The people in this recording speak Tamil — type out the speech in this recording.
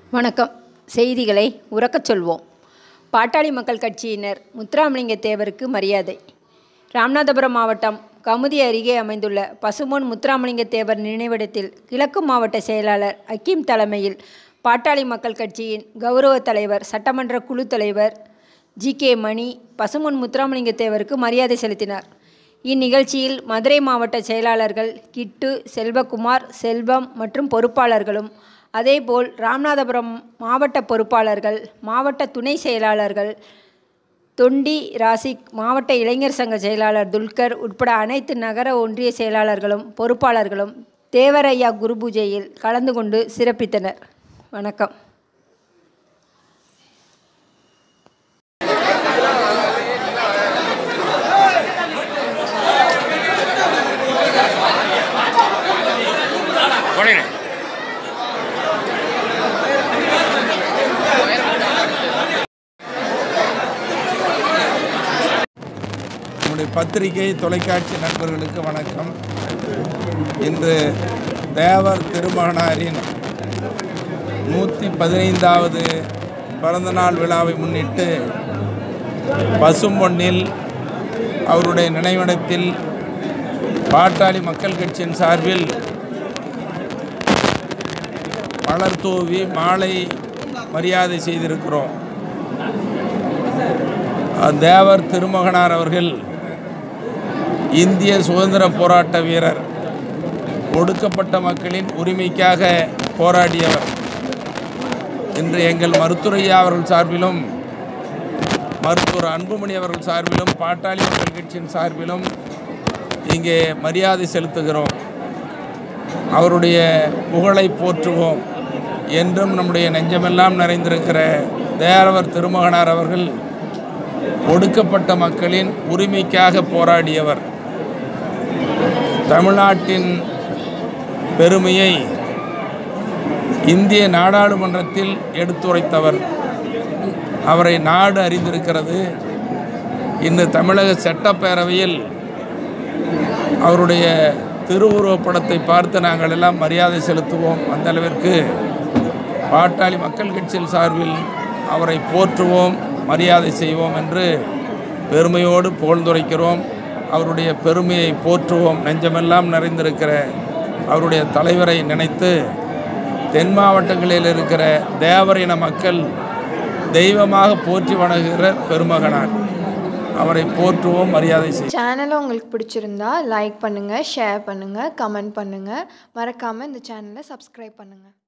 வணக்கம் செய்திகளை உறக்கச் சொல்வோம் பாட்டாளி மக்கள் கட்சியினர் முத்துராமலிங்க தேவருக்கு மரியாதை ராமநாதபுரம் மாவட்டம் கமுதி அருகே அமைந்துள்ள பசுமொன் முத்துராமலிங்க தேவர் நினைவிடத்தில் கிழக்கு மாவட்ட செயலாளர் அக்கீம் தலைமையில் பாட்டாளி மக்கள் கட்சியின் கௌரவ தலைவர் சட்டமன்ற குழு தலைவர் ஜி கே மணி பசுமொன் முத்துராமலிங்க தேவருக்கு மரியாதை செலுத்தினார் இந்நிகழ்ச்சியில் மதுரை மாவட்ட செயலாளர்கள் கிட்டு செல்வகுமார் செல்வம் மற்றும் பொறுப்பாளர்களும் அதேபோல் ராமநாதபுரம் மாவட்ட பொறுப்பாளர்கள் மாவட்ட துணை செயலாளர்கள் தொண்டி ராசிக் மாவட்ட இளைஞர் சங்க செயலாளர் துல்கர் உட்பட அனைத்து நகர ஒன்றிய செயலாளர்களும் பொறுப்பாளர்களும் தேவரையா குரு பூஜையில் கலந்து கொண்டு சிறப்பித்தனர் வணக்கம் ಕೊಡಿರಿ நம்முடைய பத்திரிகை தொலைக்காட்சி நண்பர்களுக்கு வணக்கம் இன்று தேவர் திருமகனாரின் நூற்றி பதினைந்தாவது பிறந்தநாள் விழாவை முன்னிட்டு பசும்பொன்னில் அவருடைய நினைவிடத்தில் பாட்டாளி மக்கள் கட்சியின் சார்பில் மலர் தூவி மாலை மரியாதை செய்திருக்கிறோம் தேவர் திருமகனார் அவர்கள் இந்திய சுதந்திர போராட்ட வீரர் ஒடுக்கப்பட்ட மக்களின் உரிமைக்காக போராடியவர் இன்று எங்கள் மருத்துவரையா அவர்கள் சார்பிலும் மருத்துவர் அன்புமணி அவர்கள் சார்பிலும் பாட்டாளி மக்கள் கட்சியின் சார்பிலும் இங்கே மரியாதை செலுத்துகிறோம் அவருடைய புகழை போற்றுவோம் என்றும் நம்முடைய நெஞ்சமெல்லாம் நிறைந்திருக்கிற தேவர் திருமகனார் அவர்கள் ஒடுக்கப்பட்ட மக்களின் உரிமைக்காக போராடியவர் தமிழ்நாட்டின் பெருமையை இந்திய நாடாளுமன்றத்தில் எடுத்துரைத்தவர் அவரை நாடு அறிந்திருக்கிறது இன்று தமிழக சட்டப்பேரவையில் அவருடைய திருவுருவப் படத்தை பார்த்து நாங்கள் எல்லாம் மரியாதை செலுத்துவோம் அந்த அளவிற்கு பாட்டாளி மக்கள் கட்சியின் சார்பில் அவரை போற்றுவோம் மரியாதை செய்வோம் என்று பெருமையோடு புகழ்ந்துரைக்கிறோம் அவருடைய பெருமையை போற்றுவோம் நெஞ்சமெல்லாம் நிறைந்திருக்கிற அவருடைய தலைவரை நினைத்து தென் மாவட்டங்களில் இருக்கிற தேவர் இன மக்கள் தெய்வமாக போற்றி வணங்குகிற பெருமகனார் அவரை போற்றுவோம் மரியாதை செய்வோம் சேனலை உங்களுக்கு பிடிச்சிருந்தா லைக் பண்ணுங்கள் ஷேர் பண்ணுங்கள் கமெண்ட் பண்ணுங்கள் மறக்காமல் இந்த சேனலை சப்ஸ்கிரைப் பண்ணுங்கள்